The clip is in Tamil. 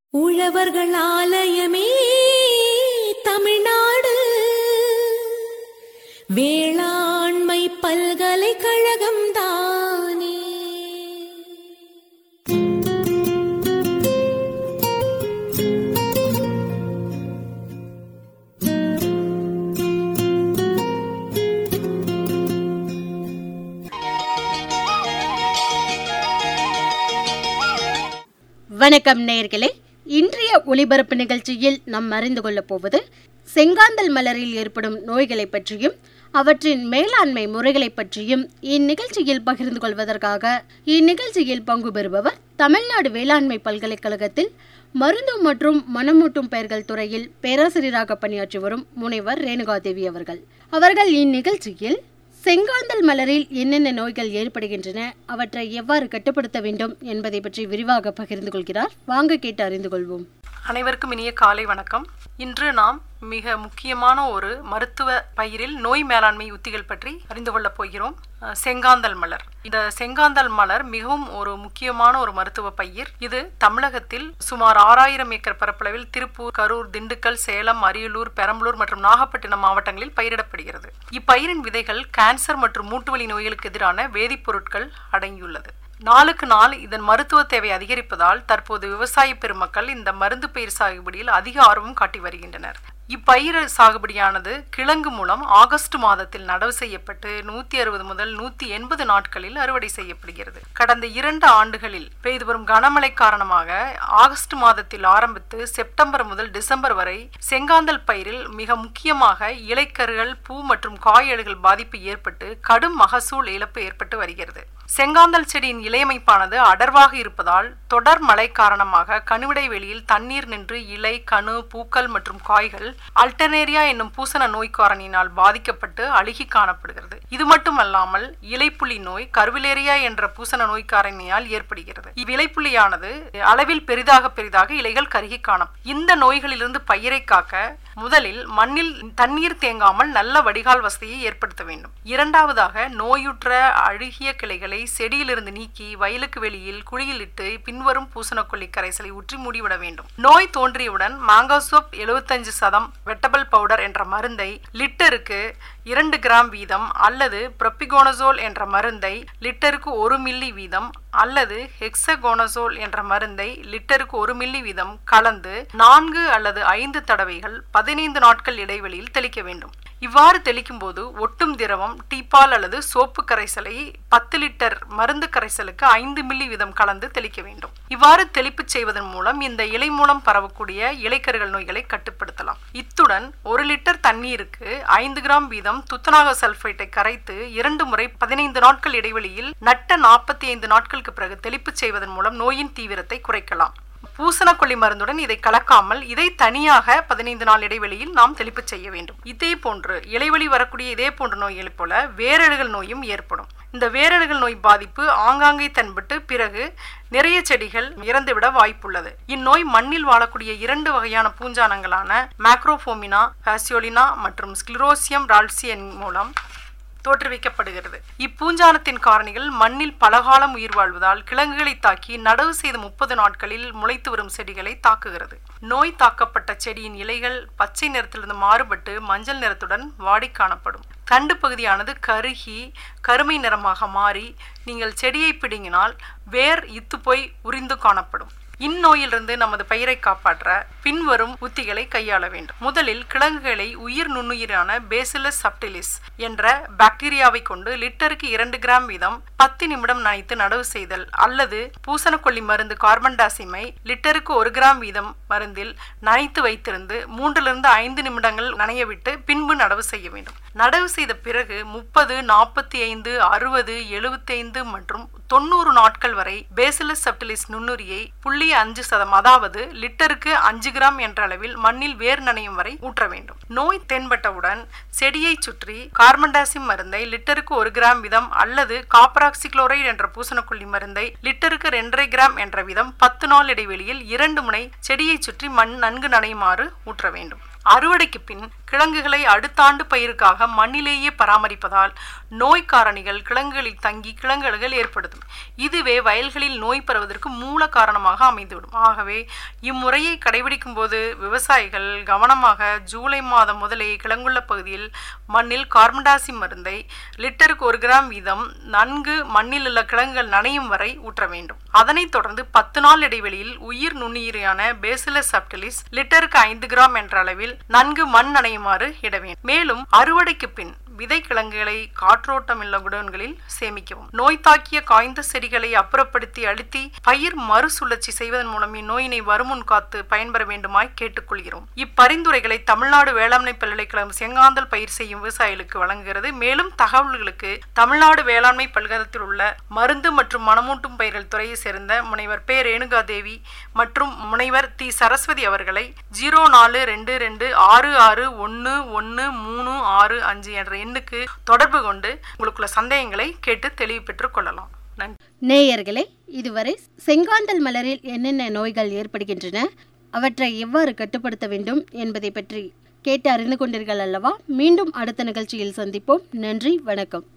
உழவர்கள் ஆலயமே தமிழ்நாடு வேளாண்மை பல்கலைக்கழகம் தானே வணக்கம் நேயர்களே இன்றைய ஒளிபரப்பு நிகழ்ச்சியில் நாம் அறிந்து கொள்ளப் போவது செங்காந்தல் மலரில் ஏற்படும் நோய்களை பற்றியும் அவற்றின் மேலாண்மை முறைகளை பற்றியும் இந்நிகழ்ச்சியில் பகிர்ந்து கொள்வதற்காக இந்நிகழ்ச்சியில் பங்கு பெறுபவர் தமிழ்நாடு வேளாண்மை பல்கலைக்கழகத்தில் மருந்து மற்றும் மனமூட்டும் பெயர்கள் துறையில் பேராசிரியராக பணியாற்றி வரும் முனைவர் ரேணுகாதேவி அவர்கள் அவர்கள் இந்நிகழ்ச்சியில் செங்காந்தல் மலரில் என்னென்ன நோய்கள் ஏற்படுகின்றன அவற்றை எவ்வாறு கட்டுப்படுத்த வேண்டும் என்பதை பற்றி விரிவாக பகிர்ந்து கொள்கிறார் வாங்க கேட்டு அறிந்து கொள்வோம் அனைவருக்கும் இனிய காலை வணக்கம் இன்று நாம் மிக முக்கியமான ஒரு மருத்துவ பயிரில் நோய் மேலாண்மை உத்திகள் பற்றி அறிந்து கொள்ளப் போகிறோம் அஹ், செங்காந்தல் மலர் இந்த செங்காந்தல் மலர் மிகவும் ஒரு முக்கியமான ஒரு மருத்துவ பயிர் இது தமிழகத்தில் சுமார் ஆறாயிரம் ஏக்கர் பரப்பளவில் திருப்பூர் கரூர் திண்டுக்கல் சேலம் அரியலூர் பெரம்பலூர் மற்றும் நாகப்பட்டினம் மாவட்டங்களில் பயிரிடப்படுகிறது இப்பயிரின் விதைகள் கேன்சர் மற்றும் மூட்டுவலி நோய்களுக்கு எதிரான வேதிப்பொருட்கள் அடங்கியுள்ளது நாளுக்கு நாள் இதன் மருத்துவ தேவை அதிகரிப்பதால் தற்போது விவசாய பெருமக்கள் இந்த மருந்து பயிர் சாகுபடியில் அதிக ஆர்வம் காட்டி வருகின்றனர் இப்பயிர் சாகுபடியானது கிழங்கு மூலம் ஆகஸ்ட் மாதத்தில் நடவு செய்யப்பட்டு நூத்தி அறுபது முதல் நூத்தி எண்பது நாட்களில் அறுவடை செய்யப்படுகிறது கடந்த இரண்டு ஆண்டுகளில் பெய்து வரும் கனமழை காரணமாக ஆகஸ்ட் மாதத்தில் ஆரம்பித்து செப்டம்பர் முதல் டிசம்பர் வரை செங்காந்தல் பயிரில் மிக முக்கியமாக இலைக்கருகள் பூ மற்றும் காயல்கள் பாதிப்பு ஏற்பட்டு கடும் மகசூல் இழப்பு ஏற்பட்டு வருகிறது செங்காந்தல் செடியின் இலையமைப்பானது அடர்வாக இருப்பதால் தொடர் மழை காரணமாக கணுவிடை வெளியில் தண்ணீர் நின்று இலை கணு பூக்கள் மற்றும் காய்கள் அல்டர்னேரியா என்னும் பூசண நோய் காரணியினால் பாதிக்கப்பட்டு அழுகி காணப்படுகிறது இது மட்டுமல்லாமல் இலைப்புள்ளி நோய் கருவிலேரியா என்ற பூசண நோய் காரணியால் ஏற்படுகிறது இவ்விலைப்புள்ளியானது அளவில் பெரிதாக பெரிதாக இலைகள் கருகி காணும் இந்த நோய்களிலிருந்து பயிரை காக்க முதலில் மண்ணில் தண்ணீர் தேங்காமல் நல்ல வடிகால் வசதியை ஏற்படுத்த வேண்டும் இரண்டாவதாக நோயுற்ற அழுகிய கிளைகளை செடியிலிருந்து நீக்கி வயலுக்கு வெளியில் குழியிலிட்டு பின்வரும் பூசணக்கொல்லி கரைசலை ஊற்றி மூடிவிட வேண்டும் நோய் தோன்றியவுடன் மாங்கோசோப் எழுபத்தஞ்சு சதம் வெட்டபிள் பவுடர் என்ற மருந்தை லிட்டருக்கு இரண்டு கிராம் வீதம் அல்லது ப்ரொபிகோனசோல் என்ற மருந்தை லிட்டருக்கு ஒரு மில்லி வீதம் அல்லது ஹெக்ஸகோனசோல் என்ற மருந்தை லிட்டருக்கு ஒரு மில்லி வீதம் கலந்து நான்கு அல்லது ஐந்து தடவைகள் பதினைந்து நாட்கள் இடைவெளியில் தெளிக்க வேண்டும் இவ்வாறு தெளிக்கும் போது ஒட்டும் திரவம் டீப்பால் அல்லது சோப்பு கரைசலை பத்து லிட்டர் மருந்து கரைசலுக்கு ஐந்து மில்லி வீதம் கலந்து தெளிக்க வேண்டும் இவ்வாறு தெளிப்பு செய்வதன் மூலம் இந்த இலை மூலம் பரவக்கூடிய இலைக்கருகள் நோய்களை கட்டுப்படுத்தலாம் இத்துடன் ஒரு லிட்டர் தண்ணீருக்கு ஐந்து கிராம் வீதம் துத்தநாக சல்பேட்டை கரைத்து இரண்டு முறை பதினைந்து நாட்கள் இடைவெளியில் நட்ட நாற்பத்தி ஐந்து நாட்களுக்கு பிறகு தெளிப்பு செய்வதன் மூலம் நோயின் தீவிரத்தை குறைக்கலாம் பூசணக்கொல்லி மருந்துடன் இதை கலக்காமல் இதை தனியாக பதினைந்து நாள் இடைவெளியில் நாம் தெளிப்பு செய்ய வேண்டும் இதே போன்று இலைவழி வரக்கூடிய இதே போன்ற நோய்களைப் போல வேரழுகல் நோயும் ஏற்படும் இந்த வேரழுகல் நோய் பாதிப்பு ஆங்காங்கே தென்பட்டு பிறகு நிறைய செடிகள் இறந்துவிட வாய்ப்புள்ளது இந்நோய் மண்ணில் வாழக்கூடிய இரண்டு வகையான பூஞ்சானங்களான மேக்ரோபோமினா பாசியோலினா மற்றும் ஸ்க்ளிரோசியம் ரால்சியன் மூலம் தோற்றுவிக்கப்படுகிறது இப்பூஞ்சானத்தின் காரணிகள் மண்ணில் பலகாலம் உயிர் வாழ்வதால் கிழங்குகளை தாக்கி நடவு செய்த முப்பது நாட்களில் முளைத்து வரும் செடிகளை தாக்குகிறது நோய் தாக்கப்பட்ட செடியின் இலைகள் பச்சை நிறத்திலிருந்து மாறுபட்டு மஞ்சள் நிறத்துடன் வாடி காணப்படும் தண்டு பகுதியானது கருகி கருமை நிறமாக மாறி நீங்கள் செடியை பிடுங்கினால் வேர் இத்து போய் உரிந்து காணப்படும் இந்நோயிலிருந்து நமது பயிரை காப்பாற்ற பின்வரும் உத்திகளை கையாள வேண்டும் முதலில் கிழங்குகளை உயிர் நுண்ணுயிரான பேசிலஸ் சப்டிலிஸ் என்ற பாக்டீரியாவை கொண்டு லிட்டருக்கு இரண்டு கிராம் வீதம் பத்து நிமிடம் நனைத்து நடவு செய்தல் அல்லது பூசணக்கொல்லி மருந்து கார்பன் டாசிமை லிட்டருக்கு ஒரு கிராம் வீதம் மருந்தில் நனைத்து வைத்திருந்து மூன்றிலிருந்து ஐந்து நிமிடங்கள் நனைய விட்டு பின்பு நடவு செய்ய வேண்டும் நடவு செய்த பிறகு முப்பது நாற்பத்தி ஐந்து அறுபது எழுபத்தைந்து மற்றும் தொண்ணூறு நாட்கள் வரை பேசிலஸ் சப்டிலிஸ் நுண்ணுரியை புள்ளி அஞ்சு சதம் அதாவது லிட்டருக்கு அஞ்சு கிராம் என்ற அளவில் மண்ணில் வேர் நனையும் வரை ஊற்ற வேண்டும் நோய் தென்பட்டவுடன் செடியை சுற்றி கார்பன்டாசிம் மருந்தை லிட்டருக்கு ஒரு கிராம் வீதம் அல்லது காப்பராக்சிக்ளோரைடு என்ற பூசணக்கொல்லி மருந்தை லிட்டருக்கு ரெண்டரை கிராம் என்ற வீதம் பத்து நாள் இடைவெளியில் இரண்டு முனை செடியை சுற்றி மண் நன்கு நனையுமாறு ஊற்ற வேண்டும் அறுவடைக்கு பின் கிழங்குகளை அடுத்த ஆண்டு பயிருக்காக மண்ணிலேயே பராமரிப்பதால் நோய் காரணிகள் கிழங்குகளில் தங்கி கிழங்குகள் ஏற்படுத்தும் இதுவே வயல்களில் நோய் பரவதற்கு மூல காரணமாக அமைந்துவிடும் ஆகவே இம்முறையை கடைபிடிக்கும் போது விவசாயிகள் கவனமாக ஜூலை மாதம் முதலே கிழங்குள்ள பகுதியில் மண்ணில் கார்பன்டாசி மருந்தை லிட்டருக்கு ஒரு கிராம் வீதம் நன்கு மண்ணில் உள்ள கிழங்குகள் நனையும் வரை ஊற்ற வேண்டும் அதனைத் தொடர்ந்து பத்து நாள் இடைவெளியில் உயிர் நுண்ணுயிரியான பேசிலஸ் சப்டிலிஸ் லிட்டருக்கு ஐந்து கிராம் என்ற அளவில் நன்கு மண் நனையுமாறு இட வேண்டும் மேலும் அறுவடைக்கு பின் விதை கிழங்குகளை காற்றோட்டமில்ல குடோன்களில் சேமிக்கவும் நோய் தாக்கிய காய்ந்த செடிகளை அப்புறப்படுத்தி அழுத்தி பயிர் மறுசுழற்சி செய்வதன் மூலம் இந்நோயினை வருமுன் காத்து பயன்பெற வேண்டுமாய் கேட்டுக்கொள்கிறோம் இப்பரிந்துரைகளை தமிழ்நாடு வேளாண்மை பல்கலைக்கழகம் செங்காந்தல் பயிர் செய்யும் விவசாயிகளுக்கு வழங்குகிறது மேலும் தகவல்களுக்கு தமிழ்நாடு வேளாண்மை பல்கலைக்கழகத்தில் உள்ள மருந்து மற்றும் மணமூட்டும் பயிர்கள் துறையை சேர்ந்த முனைவர் பே ரேணுகா தேவி மற்றும் முனைவர் தி சரஸ்வதி அவர்களை ஜீரோ நாலு ரெண்டு ரெண்டு ஆறு ஆறு ஒன்று ஒன்று மூணு ஆறு அஞ்சு என்ற எண்ணுக்கு தொடர்பு கொண்டு உங்களுக்குள்ள சந்தேகங்களை கேட்டு தெளிவு பெற்றுக் கொள்ளலாம் நன்றி நேயர்களே இதுவரை செங்காந்தல் மலரில் என்னென்ன நோய்கள் ஏற்படுகின்றன அவற்றை எவ்வாறு கட்டுப்படுத்த வேண்டும் என்பதை பற்றி கேட்டு அறிந்து கொண்டீர்கள் அல்லவா மீண்டும் அடுத்த நிகழ்ச்சியில் சந்திப்போம் நன்றி வணக்கம்